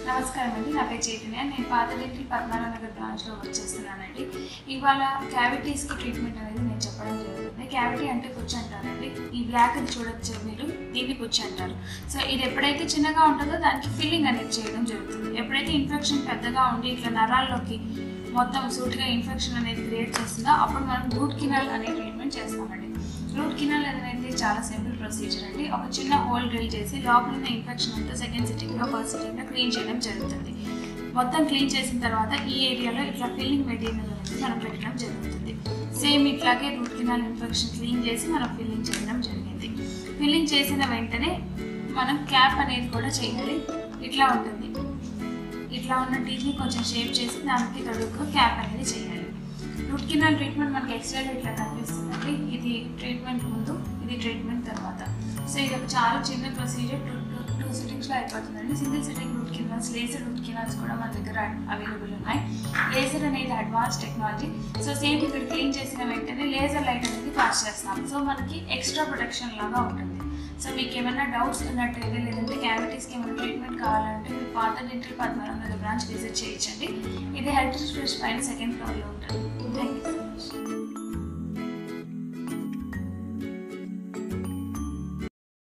నమస్కారం అండి నా పేరు చైతన్య నేను పాతడెంటల్ పద్మనాభ నగర్ బ్రాంచ్లో వర్క్ చేస్తున్నానండి ఇవాళ క్యావిటీస్కి ట్రీట్మెంట్ అనేది నేను చెప్పడం జరుగుతుంది క్యావిటీ అంటే పుచ్చు అంటారండి ఈ బ్లాక్ అది చూడొచ్చు మీరు దీన్ని పుచ్చు అంటారు సో ఇది ఎప్పుడైతే చిన్నగా ఉంటుందో దానికి ఫిల్లింగ్ అనేది చేయడం జరుగుతుంది ఎప్పుడైతే ఇన్ఫెక్షన్ పెద్దగా ఉండి ఇట్లా నరాల్లోకి మొత్తం సూటిగా ఇన్ఫెక్షన్ అనేది క్రియేట్ చేస్తుందో అప్పుడు మనం రూట్ కినాల్ అనే ట్రీట్మెంట్ చేస్తామండి రూట్ కినాల్ అనేది చాలా సింపుల్ ప్రొసీజర్ అండి ఒక చిన్న హోల్ డ్రిల్ చేసి లోపల ఉన్న ఇన్ఫెక్షన్ అంతా సెకండ్ సిట్టింగ్లో ఫస్ట్ సిట్టింగ్లో క్లీన్ చేయడం జరుగుతుంది మొత్తం క్లీన్ చేసిన తర్వాత ఈ ఏరియాలో ఇట్లా ఫిల్లింగ్ మెటీరియల్ అనేది మనం పెట్టడం జరుగుతుంది సేమ్ ఇట్లాగే రూట్ కినాల్ ఇన్ఫెక్షన్ క్లీన్ చేసి మనం ఫిల్లింగ్ చేయడం జరిగింది ఫిల్లింగ్ చేసిన వెంటనే మనం క్యాప్ అనేది కూడా చేయాలి ఇట్లా ఉంటుంది ఇట్లా ఉన్న టీత్ని కొంచెం షేప్ చేసి దానికి తడుకు క్యాప్ అనేది చేయాలి రూట్ కినాల్ ట్రీట్మెంట్ మనకి ఎక్స్రేలో ఇట్లా కనిపిస్తుందండి ఇది ట్రీట్మెంట్ ముందు ఇది ట్రీట్మెంట్ తర్వాత సో ఇది ఒక చాలా చిన్న ప్రొసీజర్ టూ టూ టూ సిట్టింగ్స్లో అయిపోతుందండి single sitting root canals laser root canals కూడా మన దగ్గర అవైలబుల్ ఉన్నాయి లేజర్ అనేది అడ్వాన్స్ టెక్నాలజీ సో సేమ్ ఇక్కడ క్లీన్ చేసిన వెంటనే లేజర్ లైట్ అనేది పాస్ చేస్తాం సో మనకి ఎక్స్ట్రా ప్రొటెక్షన్ లాగా ఉంటుంది సో మీకు ఏమైనా డౌట్స్ ఉన్నట్టయితే లేదంటే క్యావిటీస్కి ఏమైనా ట్రీట్మెంట్ కావాలంటే మీరు పాత dental Padmanabha Nagar branch visit చేయించండి ఇది హెల్త్ స్పెషల్ పైన సెకండ్ ఫ్లోర్లో ఉంటుంది థ్యాంక్ యూ సో మచ్